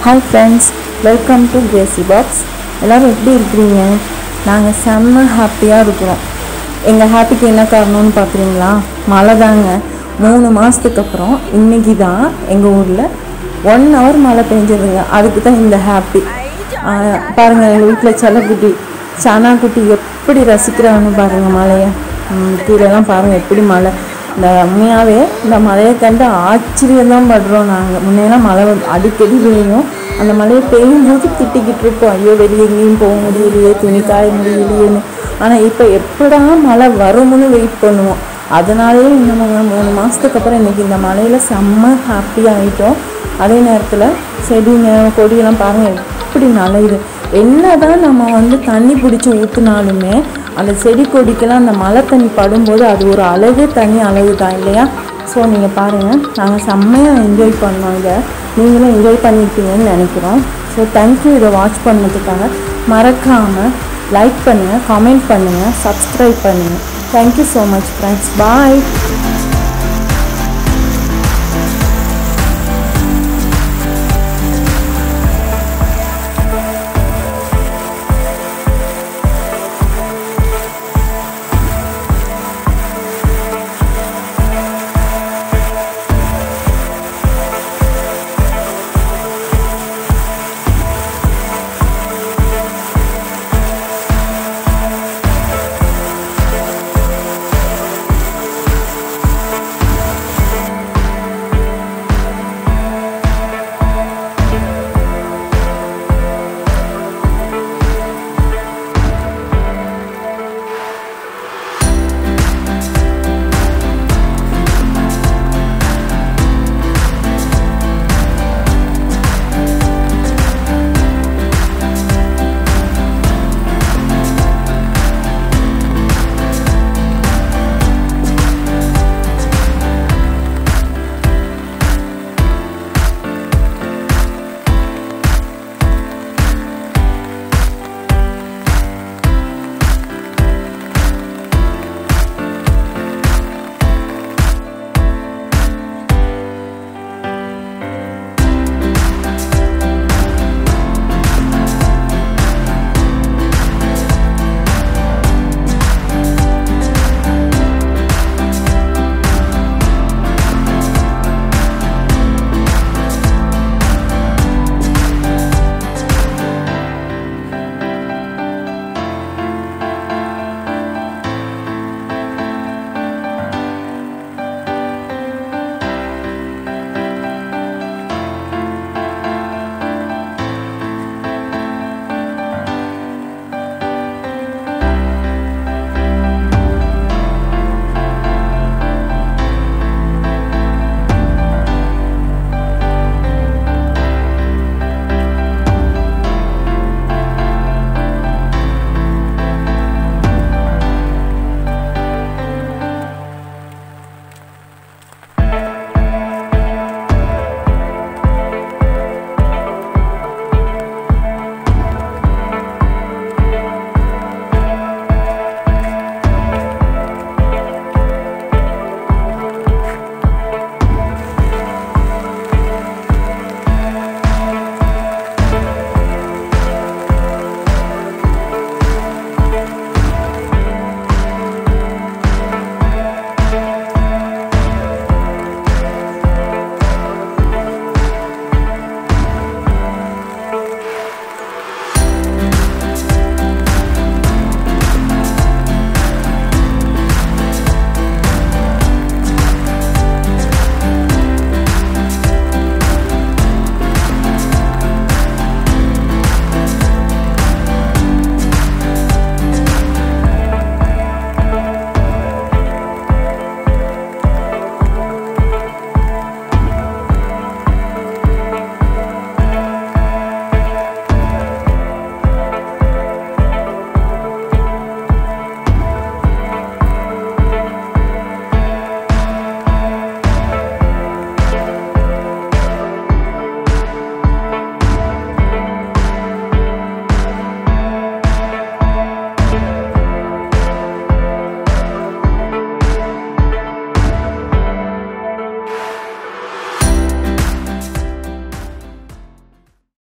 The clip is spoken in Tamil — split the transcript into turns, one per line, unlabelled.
hi friends welcome to crazy box எல்லோரும் எப்படி இருக்கிறீங்க நாங்கள் செம்ம ஹாப்பியாக இருக்கிறோம் எங்கள் ஹாப்பிக்கு என்ன காரணம்னு பார்க்குறீங்களா மழை தாங்க மூணு மாதத்துக்கு அப்புறம் இன்னைக்கு தான் எங்கள் ஊரில் ஒன் ஹவர் மழை பெஞ்சதுங்க அதுக்கு தான் இந்த ஹாப்பி பாருங்கள் எங்கள் வீட்டில் செல்லக்குட்டி சனா குட்டி எப்படி ரசிக்கிறான்னு பாருங்கள் மழையை ம், கீழெல்லாம் பாருங்கள் எப்படி மழை இந்த உண்மையாகவே இந்த மழையை கண்டு ஆச்சரியம் தான் படுறோம் நாங்கள் முன்னையெல்லாம் மழை வந்து அடிக்கடி பெய்யும் அந்த மழையை பெய்யும் போது திட்டிக்கிட்டு இருப்போம் ஐயோ வெளியே எங்கேயும் போக முடியலையே துணி காய முடியலையேன்னு ஆனால் இப்போ எப்படா மழை வரும்னு வெயிட் பண்ணுவோம் அதனாலேயே இன்னும் மூணு மாதத்துக்கு அப்புறம் இன்றைக்கி இந்த மழையில் செம்ம ஹாப்பி ஆகிட்டோம் அதே நேரத்தில் செடிங்க கொடியெல்லாம் பாருங்கள் எப்படி நலையுது என்னதான் நம்ம வந்து தண்ணி பிடிச்சி ஊற்றுனாலுமே அந்த செடி கொடிக்கெல்லாம் அந்த மழை தண்ணி படும்போது அது ஒரு அழகு தனி அழகு தான் இல்லையா ஸோ நீங்கள் பாருங்கள் நாங்கள் செம்மையாக என்ஜாய் பண்ணோம் இதை நீங்களும் என்ஜாய் பண்ணியிருப்பீங்கன்னு நினைக்கிறோம் ஸோ தேங்க்யூ இதை வாட்ச் பண்ணதுக்காக மறக்காமல் லைக் பண்ணுங்கள் கமெண்ட் பண்ணுங்கள் சப்ஸ்கிரைப் பண்ணுங்கள் தேங்க்யூ ஸோ மச் ஃப்ரெண்ட்ஸ் பாய்